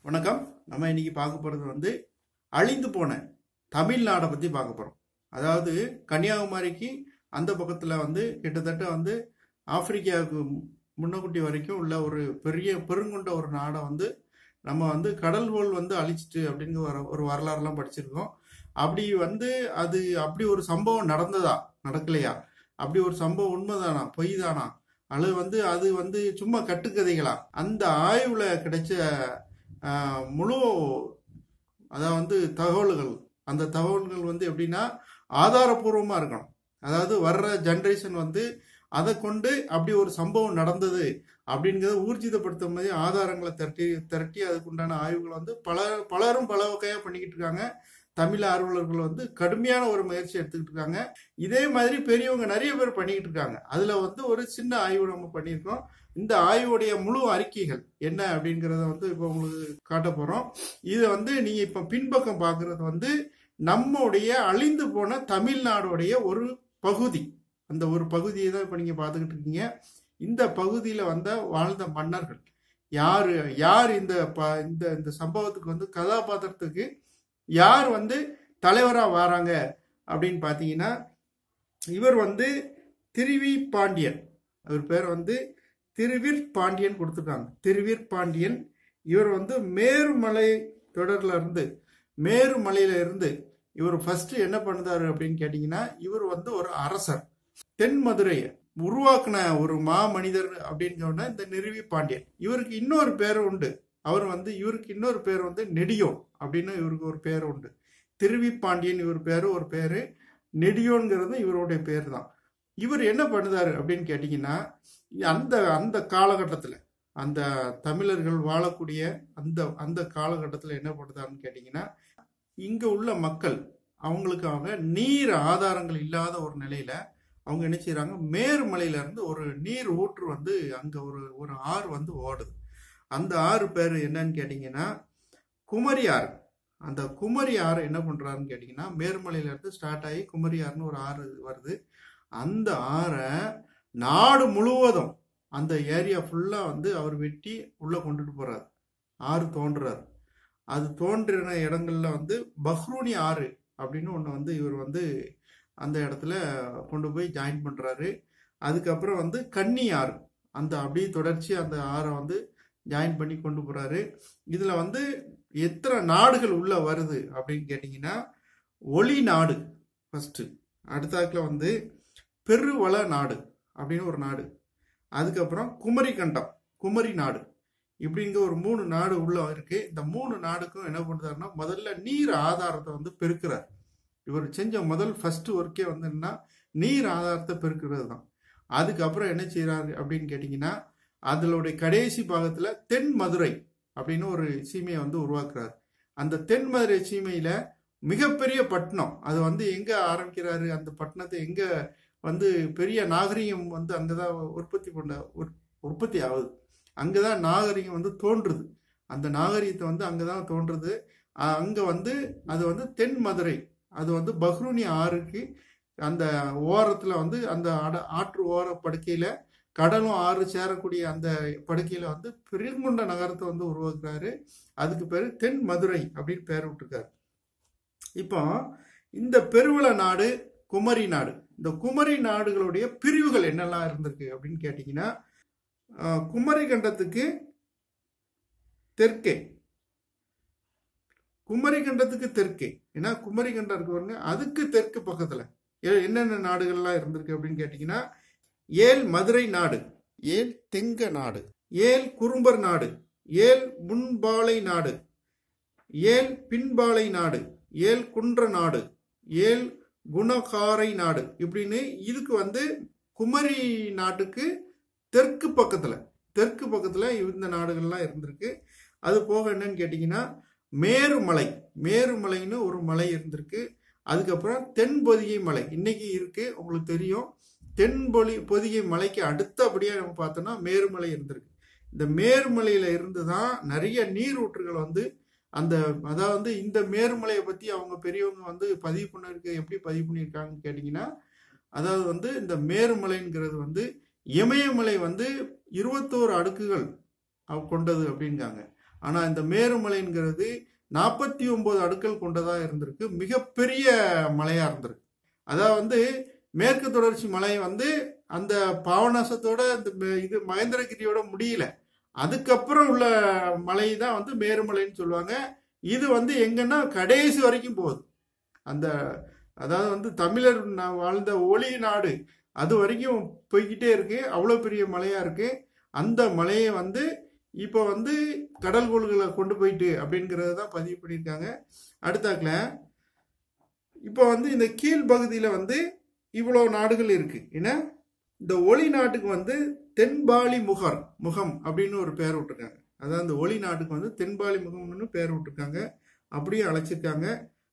வணக்கம் நம்ம இன்னைக்கு பார்க்க போகிறது வந்து அழிந்து போன தமிழ்நாடை பற்றி பார்க்க போகிறோம் அதாவது கன்னியாகுமரிக்கு அந்த பக்கத்தில் வந்து கிட்டத்தட்ட வந்து ஆப்பிரிக்காவுக்கு முன்னக்குட்டி வரைக்கும் உள்ள ஒரு பெரிய பெருங்கொண்ட ஒரு நாடை வந்து நம்ம வந்து கடல்கோள் வந்து அழிச்சிட்டு அப்படிங்கிற ஒரு ஒரு வரலாறுலாம் படிச்சிருக்கோம் அப்படி வந்து அது அப்படி ஒரு சம்பவம் நடந்ததா நடக்கலையா அப்படி ஒரு சம்பவம் உண்மைதானா பொய் தானா அல்லது வந்து அது வந்து சும்மா கட்டுக்கதைகளா அந்த ஆய்வுல கிடைச்ச ஆஹ், முழு அதாவது வந்து தகவல்கள் அந்த தகவல்கள் வந்து எப்படின்னா ஆதாரபூர்வமா இருக்கணும் அதாவது வர்ற ஜென்ரேஷன் வந்து அதை கொண்டு அப்படி ஒரு சம்பவம் நடந்தது அப்படிங்கிறத ஊர்ஜிதப்படுத்தும் மாதிரி ஆதாரங்களை திரட்டி திரட்டி அதுக்குண்டான ஆய்வுகளை வந்து பல பலரும் பல வகையாக பண்ணிக்கிட்டு இருக்காங்க தமிழ் ஆர்வலர்கள் வந்து கடுமையான ஒரு முயற்சி எடுத்துக்கிட்டு இருக்காங்க இதே மாதிரி பெரியவங்க நிறைய பேர் பண்ணிக்கிட்டு இருக்காங்க அதுல வந்து ஒரு சின்ன ஆய்வு நம்ம பண்ணியிருக்கோம் இந்த ஆய்வுடைய முழு அறிக்கைகள் என்ன அப்படிங்கிறத வந்து இப்போ உங்களுக்கு காட்ட போறோம் இதை வந்து நீங்க இப்ப பின்பக்கம் பார்க்கறது வந்து நம்முடைய அழிந்து போன தமிழ்நாடுடைய ஒரு பகுதி அந்த ஒரு பகுதியை தான் இப்போ நீங்க பார்த்துக்கிட்டு இருக்கீங்க இந்த பகுதியில வந்த வாழ்ந்த மன்னர்கள் யாரு யார் இந்த ப- இந்த இந்த சம்பவத்துக்கு வந்து கதாபாத்திரத்துக்கு யார் வந்து தலைவரா வராங்க அப்படின்னு பார்த்தீங்கன்னா இவர் வந்து திருவி பாண்டியன் அவர் பேர் வந்து திருவிற் பாண்டியன் கொடுத்துருக்காங்க திருவிற் பாண்டியன் இவர் வந்து மேருமலை தொடர்ல இருந்து மேருமலையில இருந்து இவர் ஃபர்ஸ்ட் என்ன பண்ணுதாரு அப்படின்னு கேட்டீங்கன்னா இவர் வந்து ஒரு அரசர் தென் மதுரையை உருவாக்குன ஒரு மா மனிதர் அப்படிங்கிறவன இந்த நிறுவி பாண்டியன் இவருக்கு இன்னொரு பேர் உண்டு அவர் வந்து இவருக்கு இன்னொரு பேர் வந்து நெடியோன் அப்படின்னு இவருக்கு ஒரு பேர் உண்டு திருவி பாண்டியன் இவர் பேரு ஒரு பேரு நெடியோன்கிறது இவருடைய பேர் தான் இவர் என்ன பண்ணுதாரு அப்படின்னு கேட்டிங்கன்னா அந்த அந்த காலகட்டத்தில் அந்த தமிழர்கள் வாழக்கூடிய அந்த அந்த காலகட்டத்தில் என்ன பண்ணுதாருன்னு கேட்டிங்கன்னா இங்கே உள்ள மக்கள் அவங்களுக்காக நீர் ஆதாரங்கள் இல்லாத ஒரு நிலையில அவங்க என்ன செய்றாங்க மேருமலையில இருந்து ஒரு நீர் ஊற்று வந்து அங்க ஒரு ஒரு ஆறு வந்து ஓடுது அந்த ஆறு பேர் என்னன்னு கேட்டிங்கன்னா குமரி ஆறு அந்த குமரி ஆறு என்ன பண்றாருன்னு கேட்டிங்கன்னா மேருமலையில இருந்து ஸ்டார்ட் ஆகி குமரி ஆறுன்னு ஒரு ஆறு வருது அந்த ஆறை நாடு முழுவதும் அந்த ஏரியா ஃபுல்லா வந்து அவர் வெட்டி உள்ள கொண்டுட்டு போறாரு ஆறு தோன்றுறாரு அது தோன்றின இடங்கள்ல வந்து பஹ்ரூனி ஆறு அப்படின்னு ஒன்று வந்து இவர் வந்து அந்த இடத்துல கொண்டு போய் ஜாயின் பண்றாரு அதுக்கப்புறம் வந்து கன்னி ஆறு அந்த அப்படியே தொடர்ச்சி அந்த ஆறை வந்து ஜாயின் பண்ணி கொண்டு போறாரு இதுல வந்து எத்தனை நாடுகள் உள்ள வருது அப்படின்னு கேட்டிங்கன்னா ஒளி நாடு ஃபர்ஸ்ட் அடுத்தாக்குல வந்து பெருவள நாடு அப்படின்னு ஒரு நாடு அதுக்கப்புறம் குமரி கண்டம் குமரி நாடு இப்படிங்க ஒரு மூணு நாடு உள்ள இருக்கு இந்த மூணு நாடுக்கும் என்ன பண்றாருன்னா முதல்ல நீர் ஆதாரத்தை வந்து பெருக்கிறார் இவர் செஞ்ச முதல் ஃபர்ஸ்ட் ஒர்க்கே வந்து என்னன்னா நீர் ஆதாரத்தை பெருக்கிறது தான் அதுக்கப்புறம் என்ன செய்றாரு அப்படின்னு கேட்டிங்கன்னா அதனுடைய கடைசி பாகத்துல தென் மதுரை அப்படின்னு ஒரு சீமையை வந்து உருவாக்குறாரு அந்த தென் மதுரை சீமையில மிகப்பெரிய பட்டணம் அது வந்து எங்க ஆரம்பிக்கிறாரு அந்த பட்டணத்தை எங்க வந்து பெரிய நாகரிகம் வந்து அங்கதான் உற்பத்தி பண்ண உற்- உற்பத்தி ஆகுது அங்கதான் நாகரிகம் வந்து தோன்றுது அந்த நாகரிகத்தை வந்து அங்கதான் தோன்றுது அ- அங்க வந்து அது வந்து தென் மதுரை அது வந்து பஹ்ரூனி ஆறுக்கு அந்த ஓரத்துல வந்து அந்த அட- ஆற்று ஓர படுக்கையில கடலும் ஆறு சேரக்கூடிய அந்த படுக்கையில வந்து பெருங்குண்ட நகரத்தை வந்து உருவாக்குறாரு அதுக்கு பேரு தென் மதுரை அப்படின்னு பேர் விட்டுருக்காரு இப்போ இந்த பெருவள நாடு குமரி நாடு இந்த குமரி நாடுகளுடைய பிரிவுகள் என்னெல்லாம் இருந்திருக்கு அப்படின்னு கேட்டிங்கன்னா ஆஹ், குமரி கண்டத்துக்கு தெற்கே குமரி கண்டத்துக்கு தெற்கே ஏன்னா குமரி கண்டம் இருக்கு பாருங்க அதுக்கு தெற்கு பக்கத்துல எ- என்னென்ன நாடுகள்லாம் இருந்திருக்கு அப்படின்னு கேட்டிங்கன்னா ஏல் மதுரை நாடு ஏல் தெங்க நாடு ஏல் குறும்பர் நாடு ஏல் முன்பாலை நாடு ஏல் பின்பாலை நாடு ஏல் குன்ற நாடு ஏல் குணகாரை நாடு இப்படின்னு இதுக்கு வந்து குமரி நாட்டுக்கு தெற்கு பக்கத்துல தெற்கு பக்கத்துல இந்த நாடுகள்லாம் இருந்திருக்கு அது போக என்னன்னு கேட்டிங்கன்னா மேருமலை மேருமலைன்னு ஒரு மலை இருந்திருக்கு அதுக்கப்புறம் தென் பொதிகை மலை இன்னைக்கு இருக்கு உங்களுக்கு தெரியும் தென் பொலி பொதிகை மலைக்கு அடுத்தபடியா நம்ம பார்த்தோம்னா மேருமலை இருந்திருக்கு இந்த மேருமலையில இருந்து தான் நிறைய நீரூற்றுகள் வந்து அந்த அதாவது இந்த மேருமலையை பத்தி அவங்க பெரியவங்க வந்து பதிவு பண்ணிருக்க எப்படி பதிவு பண்ணியிருக்காங்கன்னு கேட்டிங்கன்னா அதாவது வந்து இந்த மேருமலைங்கிறது வந்து இமயமலை வந்து இருபத்தோரு அடுக்குகள் அவ் கொண்டது அப்படிங்காங்க ஆனால் இந்த மேருமலைங்கிறது நாற்பத்தி ஒன்பது அடுக்கள் கொண்டதா இருந்திருக்கு மிகப்பெரிய மலையா இருந்திருக்கு அதாவது வந்து மேற்கு தொடர்ச்சி மலை வந்து அந்த பாவநாசத்தோட இந்த மே- இது மகேந்திரகிரியோட முடியல அதுக்கப்புறம் உள்ள மலை தான் வந்து மேருமலைன்னு சொல்லுவாங்க இது வந்து எங்கன்னா கடைசி வரைக்கும் போகுது அந்த அதாவது வந்து தமிழர் நா- வாழ்ந்த ஒளி நாடு அது வரைக்கும் போய்கிட்டே இருக்கு அவ்வளோ பெரிய மலையா இருக்கு அந்த மலையை வந்து இப்போ வந்து கடல் கோள்களை கொண்டு போயிட்டு அப்படிங்கிறத தான் பதிவு பண்ணியிருக்காங்க அடுத்தாக்குல இப்போ வந்து இந்த கீழ் பகுதியில் வந்து இவ்வளோ நாடுகள் இருக்கு ஏன்னா இந்த ஒளி நாட்டுக்கு வந்து தென்பாலி முகர் முகம் அப்படின்னு ஒரு பேர் விட்டுருக்காங்க அதாவது அந்த ஒளி நாட்டுக்கு வந்து தென்பாலி முகம்னு பேர் விட்டுருக்காங்க அப்படியே அழைச்சிருக்காங்க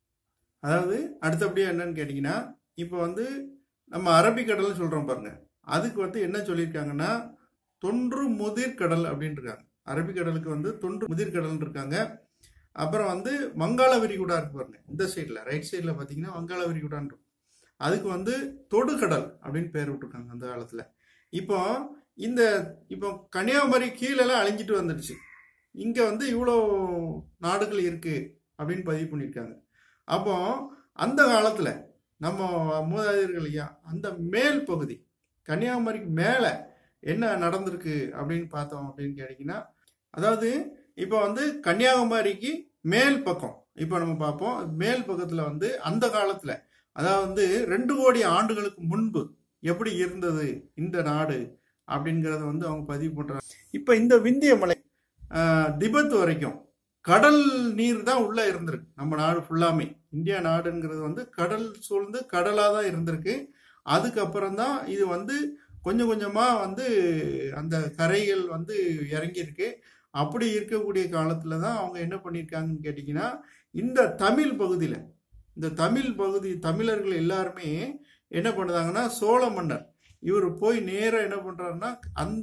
அதாவது அடுத்தபடியாக என்னன்னு கேட்டிங்கன்னா இப்போ வந்து நம்ம அரபிக்கடல்னு சொல்கிறோம் பாருங்க அதுக்கு வந்து என்ன சொல்லியிருக்காங்கன்னா தொன்று முதிர் கடல் அப்படின்னு இருக்காங்க அரபிக்கடலுக்கு வந்து தொன்று முதிர் கடல் இருக்காங்க அப்புறம் வந்து வங்காள விரிகுடா இருக்கு பாருங்க இந்த சைடில் ரைட் சைடில் பார்த்தீங்கன்னா வங்காள விரிகுடான்னு இருக்கும் அதுக்கு வந்து தொடுகடல் அப்படின்னு பேர் விட்டுருக்காங்க அந்த காலத்தில் இப்போ இந்த இப்போ கன்னியாகுமரி கீழெல்லாம் அழிஞ்சிட்டு வந்துடுச்சு இங்கே வந்து இவ்வளோ நாடுகள் இருக்கு அப்படின்னு பதிவு பண்ணியிருக்காங்க அப்போ அந்த காலத்தில் நம்ம மூதாதையர்கள் ஐயா அந்த மேல் பகுதி கன்னியாகுமரிக்கு மேலே என்ன நடந்திருக்கு அப்படின்னு பார்த்தோம் அப்படின்னு கேட்டிங்கன்னா அதாவது இப்போ வந்து கன்னியாகுமரிக்கு மேல் பக்கம் இப்போ நம்ம பார்ப்போம் மேல் பக்கத்தில் வந்து அந்த காலத்தில் அதாவது வந்து ரெண்டு கோடி ஆண்டுகளுக்கு முன்பு எப்படி இருந்தது இந்த நாடு அப்படிங்கிறத வந்து அவங்க பதிவு பண்றாங்க இப்போ இந்த விந்திய மலை ஆஹ், திபெத் வரைக்கும் கடல் நீர் தான் உள்ள இருந்திருக்கு நம்ம நாடு ஃபுல்லாமே இந்தியா நாடுங்கிறது வந்து கடல் சூழ்ந்து கடலாக தான் இருந்திருக்கு அதுக்கப்புறம் தான் இது வந்து கொஞ்சம் கொஞ்சமாக வந்து அந்த கரைகள் வந்து இறங்கியிருக்கு அப்படி இருக்கக்கூடிய காலத்தில் தான் அவங்க என்ன பண்ணியிருக்காங்கன்னு கேட்டிங்கன்னா இந்த தமிழ் பகுதியில் இந்த தமிழ் பகுதி தமிழர்கள் எல்லாருமே என்ன பண்ணுதாங்கன்னா சோழ மன்னர் இவர் போய் நேராக என்ன பண்ணுறாருன்னா அந்த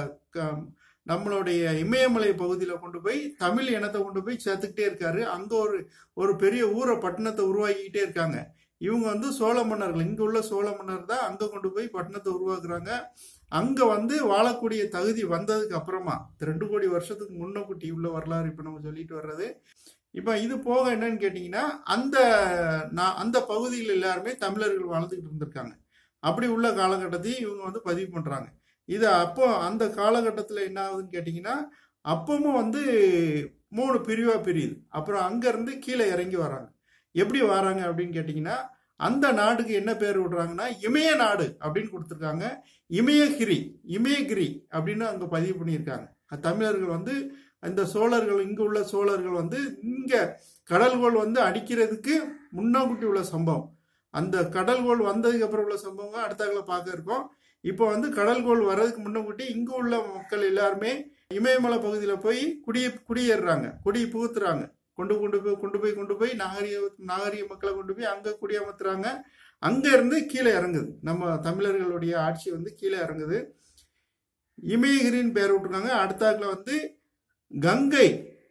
க- நம்மளுடைய இமயமலை பகுதியில் கொண்டு போய் தமிழ் இனத்தை கொண்டு போய் சேர்த்துக்கிட்டே இருக்காரு அங்கே ஒரு ஒரு பெரிய ஊரை பட்டணத்தை உருவாக்கிக்கிட்டே இருக்காங்க இவங்க வந்து சோழ மன்னர்கள் இங்கே உள்ள சோழ மன்னர் தான் அங்கே கொண்டு போய் பட்டணத்தை உருவாக்குறாங்க அங்கே வந்து வாழக்கூடிய தகுதி வந்ததுக்கு அப்புறமா இந்த ரெண்டு கோடி வருஷத்துக்கு முன்னக்கூட்டி உள்ள வரலாறு இப்போ நம்ம சொல்லிட்டு வர்றது இப்போ இது போக என்னன்னு கேட்டிங்கன்னா அந்த நான் அந்த பகுதியில் எல்லாருமே தமிழர்கள் வாழ்ந்துக்கிட்டு இருந்திருக்காங்க அப்படி உள்ள காலகட்டத்தையும் இவங்க வந்து பதிவு பண்ணுறாங்க இது அப்போ அந்த காலகட்டத்தில் என்ன ஆகுதுன்னு கேட்டிங்கன்னா அப்பவும் வந்து மூணு பிரிவாக பிரியுது அப்புறம் அங்கேருந்து கீழே இறங்கி வராங்க எப்படி வராங்க அப்படின்னு கேட்டிங்கன்னா அந்த நாடுக்கு என்ன பேர் விடுறாங்கன்னா இமய நாடு அப்படின்னு கொடுத்துருக்காங்க இமயகிரி இமயகிரி அப்படின்னு அங்கே பதிவு பண்ணியிருக்காங்க அது தமிழர்கள் வந்து இந்த சோழர்கள் இங்கே உள்ள சோழர்கள் வந்து இங்கே கடல்கோள் வந்து அடிக்கிறதுக்கு முன்னாடி உள்ள சம்பவம் அந்த கடல்கோள் வந்ததுக்கு அப்புறம் உள்ள சம்பவம் அடுத்தாக்குல பார்க்க இருக்கோம் இப்போ வந்து கடல்கோள் வர்றதுக்கு முன்னக்கூட்டி இங்கே உள்ள மக்கள் எல்லாருமே இமயமலை பகுதியில் போய் குடிய குடியேறுறாங்க குடி புகுத்துறாங்க கொண்டு கொண்டு போய் கொண்டு போய் கொண்டு போய் நாகரிக நாகரிக மக்களை கொண்டு போய் அங்கே குடியமர்த்துறாங்க அங்கே இருந்து கீழே இறங்குது நம்ம தமிழர்களுடைய ஆட்சி வந்து கீழே இறங்குது இமயகிரின்னு பேர் விட்டுருக்காங்க அடுத்தாக்குல வந்து கங்கை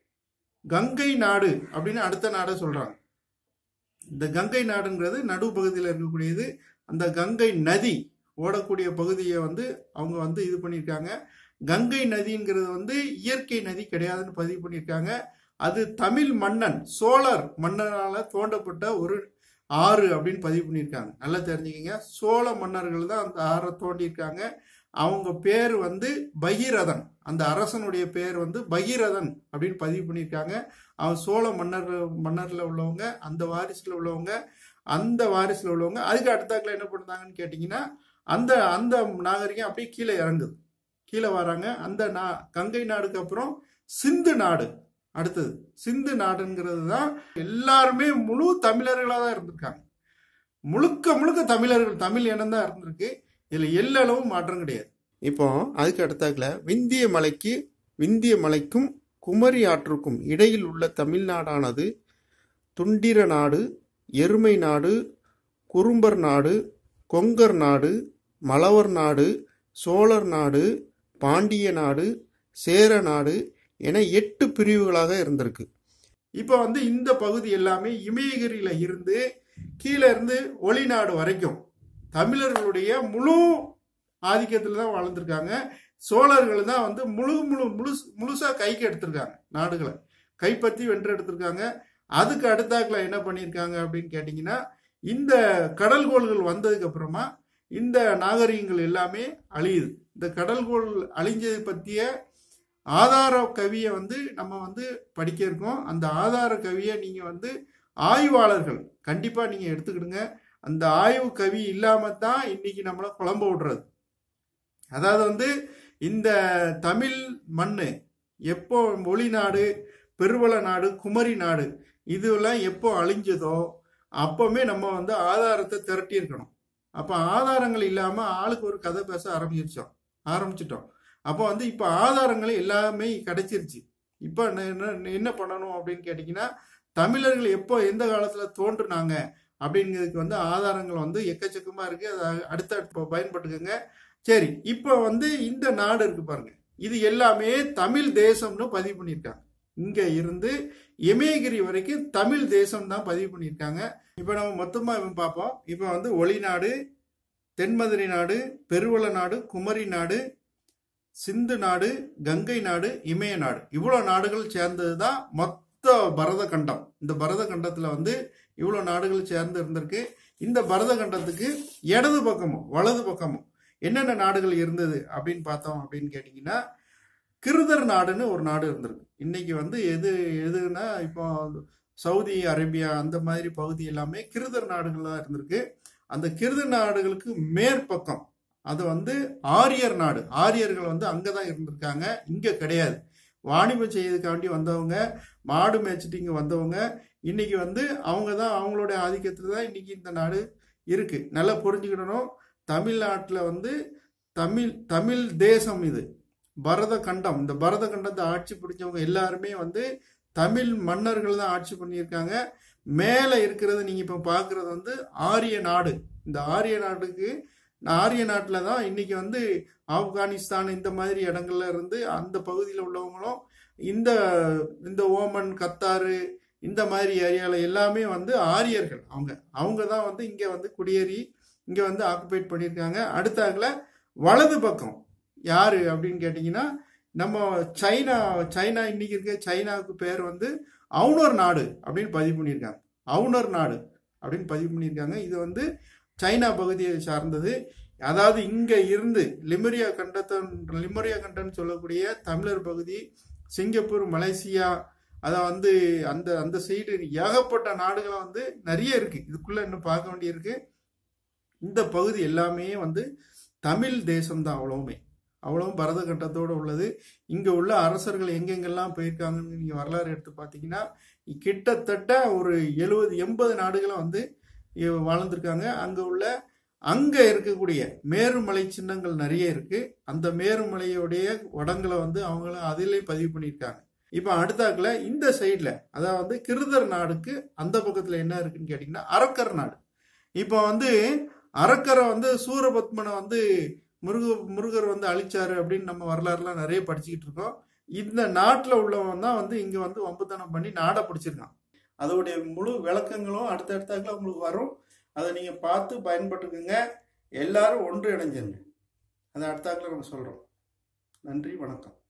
கங்கை நாடு அப்படின்னு அடுத்த நாடை சொல்றாங்க இந்த கங்கை நாடுங்கிறது நடுப்பகுதியில் இருக்கக்கூடியது அந்த கங்கை நதி ஓடக்கூடிய பகுதியை வந்து அவங்க வந்து இது பண்ணியிருக்காங்க கங்கை நதிங்கிறது வந்து இயற்கை நதி கிடையாதுன்னு பதிவு பண்ணியிருக்காங்க அது தமிழ் மன்னன் சோழர் மன்னரால் தோண்டப்பட்ட ஒரு ஆறு அப்படின்னு பதிவு பண்ணியிருக்காங்க நல்லா தெரிஞ்சுக்கங்க சோழ மன்னர்கள் தான் அந்த ஆறை தோண்டியிருக்காங்க அவங்க பேர் வந்து பகீரதன் அந்த அரசனுடைய பேர் வந்து பகீரதன் அப்படின்னு பதிவு பண்ணியிருக்காங்க அவன் சோழ மன்னர் மன்னரில் உள்ளவங்க அந்த வாரிசில் உள்ளவங்க அந்த வாரிசில் உள்ளவங்க அதுக்கு அடுத்தாக்கில் என்ன பண்ணுறாங்கன்னு கேட்டிங்கன்னா அந்த அந்த நாகரிகம் அப்படியே கீழே இறங்குது கீழே வராங்க அந்த நா கங்கை நாடுக்கு அப்புறம் சிந்து நாடு அடுத்தது சிந்து நாடுங்கிறது தான் எல்லாருமே முழு தமிழர்களாக தான் இருந்திருக்காங்க முழுக்க முழுக்க தமிழர்கள் தமிழ் இனம் தான் இருந்திருக்கு இதில் எல்லளவும் மாற்றம் கிடையாது இப்போ அதுக்கு அடுத்தாக்குல விந்திய மலைக்கு விந்திய மலைக்கும் குமரி ஆற்றுக்கும் இடையில் உள்ள தமிழ்நாடானது துண்டிர நாடு எருமை நாடு குறும்பர் நாடு கொங்கர் நாடு மலவர் நாடு சோழர் நாடு பாண்டிய நாடு சேர நாடு என எட்டு பிரிவுகளாக இருந்திருக்கு இப்போ வந்து இந்த பகுதி எல்லாமே இமயகிரியில இருந்து கீழே இருந்து ஒளிநாடு வரைக்கும் தமிழர்களுடைய முழு ஆதிக்கத்தில் தான் வாழ்ந்திருக்காங்க சோழர்கள் தான் வந்து முழு முழு முழு முழுசா கைக்கு எடுத்திருக்காங்க நாடுகளை கைப்பற்றி வென்று எடுத்திருக்காங்க அதுக்கு அடுத்தாக்குல என்ன பண்ணியிருக்காங்க அப்படின்னு கேட்டிங்கன்னா இந்த கடல்கோள்கள் வந்ததுக்கு அப்புறமா இந்த நாகரிகங்கள் எல்லாமே அழியுது இந்த கடல்கோள் அழிஞ்சதை பற்றிய ஆதார கவியை வந்து நம்ம வந்து படிக்க இருக்கோம் அந்த ஆதார கவியை நீங்கள் வந்து ஆய்வாளர்கள் கண்டிப்பாக நீங்கள் எடுத்துக்கிடுங்க அந்த ஆய்வு கவி இல்லாமல் தான் இன்னைக்கு நம்மளை குழம்ப விடுறது அதாவது வந்து இந்த தமிழ் மண் எப்போ மொழி நாடு பெருவள நாடு குமரி நாடு இதெல்லாம் எப்போ அழிஞ்சதோ அப்போவுமே நம்ம வந்து ஆதாரத்தை திரட்டி இருக்கணும் அப்போ ஆதாரங்கள் இல்லாமல் ஆளுக்கு ஒரு கதை பேச ஆரம்பிச்சிருச்சோம் ஆரம்பிச்சிட்டோம் அப்போ வந்து இப்போ ஆதாரங்கள் எல்லாமே கிடைச்சிருச்சு இப்போ என்ன என்ன பண்ணணும் அப்படின்னு கேட்டிங்கன்னா தமிழர்கள் எப்போ எந்த காலத்தில் தோன்றுனாங்க அப்படிங்கிறதுக்கு வந்து ஆதாரங்கள் வந்து எக்கச்சக்கமாக இருக்குது அதை அடுத்த இப்போ பயன்பட்டுக்குங்க சரி இப்போ வந்து இந்த நாடு இருக்கு பாருங்க இது எல்லாமே தமிழ் தேசம்னு பதிவு பண்ணியிருக்காங்க இங்க இருந்து எமயகிரி வரைக்கும் தமிழ் தேசம் தான் பதிவு பண்ணியிருக்காங்க இப்போ நம்ம மொத்தமா பார்ப்போம் இப்போ வந்து ஒளிநாடு தென்மதுரை நாடு பெருவள நாடு குமரி நாடு சிந்து நாடு கங்கை நாடு இமய நாடு இவ்வளோ நாடுகள் சேர்ந்தது தான் மொத்த பரத கண்டம் இந்த பரத கண்டத்தில் வந்து இவ்வளோ நாடுகள் சேர்ந்து இருந்திருக்கு இந்த பரத கண்டத்துக்கு இடது பக்கமும் வலது பக்கமும் என்னென்ன நாடுகள் இருந்தது அப்படின்னு பார்த்தோம் அப்படின்னு கேட்டிங்கன்னா கிருதர் நாடுன்னு ஒரு நாடு இருந்திருக்கு இன்னைக்கு வந்து எது எதுன்னா இப்போ சவுதி அரேபியா அந்த மாதிரி பகுதி எல்லாமே கிருதர் நாடுகளாக இருந்திருக்கு அந்த கிருதர் நாடுகளுக்கு மேற்பக்கம் அது வந்து ஆரியர் நாடு ஆரியர்கள் வந்து அங்கே தான் இருந்திருக்காங்க இங்கே கிடையாது வாணிபம் செய்யறதுக்காண்டி வந்தவங்க மாடு மேய்ச்சிட்டு இங்கே வந்தவங்க இன்னைக்கு வந்து அவங்க தான் அவங்களுடைய ஆதிக்கத்தில் தான் இன்னைக்கு இந்த நாடு இருக்கு நல்லா புரிஞ்சுக்கிடணும் தமிழ்நாட்டில் வந்து தமிழ் தமிழ் தேசம் இது பரத கண்டம் இந்த பரத கண்டத்தை ஆட்சி பிடிச்சவங்க எல்லாருமே வந்து தமிழ் மன்னர்கள் தான் ஆட்சி பண்ணியிருக்காங்க மேலே இருக்கிறது நீங்கள் இப்போ பார்க்குறது வந்து ஆரிய நாடு இந்த ஆரிய நாட்டுக்கு ஆரிய நாட்டில் தான் இன்னைக்கு வந்து ஆப்கானிஸ்தான் இந்த மாதிரி இடங்கள்ல இருந்து அந்த பகுதியில் உள்ளவங்களும் இந்த இந்த ஓமன் கத்தாரு இந்த மாதிரி ஏரியாவில் எல்லாமே வந்து ஆரியர்கள் அவங்க அவங்க தான் வந்து இங்கே வந்து குடியேறி இங்கே வந்து ஆக்குபைட் பண்ணியிருக்காங்க அடுத்தாக்கில் வலது பக்கம் யாரு அப்படின்னு கேட்டிங்கன்னா நம்ம சைனா சைனா இன்னைக்கு இருக்க சைனாவுக்கு பேர் வந்து அவுனர் நாடு அப்படின்னு பதிவு பண்ணியிருக்காங்க அவுனர் நாடு அப்படின்னு பதிவு பண்ணியிருக்காங்க இது வந்து சைனா பகுதியை சார்ந்தது அதாவது இங்கே இருந்து லிமரியா கண்டத்தன் லிமரியா கண்டன் சொல்லக்கூடிய தமிழர் பகுதி சிங்கப்பூர் மலேசியா அதை வந்து அந்த அந்த சைடு ஏகப்பட்ட நாடுகளை வந்து நிறைய இருக்கு இதுக்குள்ள இன்னும் பார்க்க வேண்டியிருக்கு இந்த பகுதி எல்லாமே வந்து தமிழ் தேசம்தான் அவ்வளவுமே அவ்வளவும் பரத கட்டத்தோடு உள்ளது இங்கே உள்ள அரசர்கள் எங்கெங்கெல்லாம் போயிருக்காங்கன்னு நீங்கள் வரலாறு எடுத்து பார்த்தீங்கன்னா கிட்டத்தட்ட ஒரு எழுபது எண்பது நாடுகளை வந்து வாழ்ந்துருக்காங்க அங்கே உள்ள அங்கே இருக்கக்கூடிய மேருமலை சின்னங்கள் நிறைய இருக்கு அந்த மேருமலையுடைய வடங்களை வந்து அவங்களும் அதிலே பதிவு பண்ணியிருக்காங்க இப்போ அடுத்தாக்குல இந்த சைடில் அதாவது வந்து கிருதர் நாடுக்கு அந்த பக்கத்தில் என்ன இருக்குன்னு கேட்டிங்கன்னா அரக்கர் நாடு இப்போ வந்து அரக்கரை வந்து சூரபத்மனை வந்து முருக முருகர் வந்து அழிச்சாரு அப்படின்னு நம்ம வரலாறுலாம் நிறைய படிச்சுக்கிட்டு இருக்கோம் இந்த நாட்டில் உள்ளவன் தான் வந்து இங்கே வந்து வம்புத்தனம் பண்ணி நாடை பிடிச்சிருக்கான் அதோடைய முழு விளக்கங்களும் அடுத்தடுத்தாக்கில் உங்களுக்கு வரும் அதை நீங்கள் பார்த்து பயன்பட்டுக்குங்க எல்லாரும் ஒன்று இணைஞ்சிருங்க அதை அடுத்தாக்கில் நம்ம சொல்கிறோம் நன்றி வணக்கம்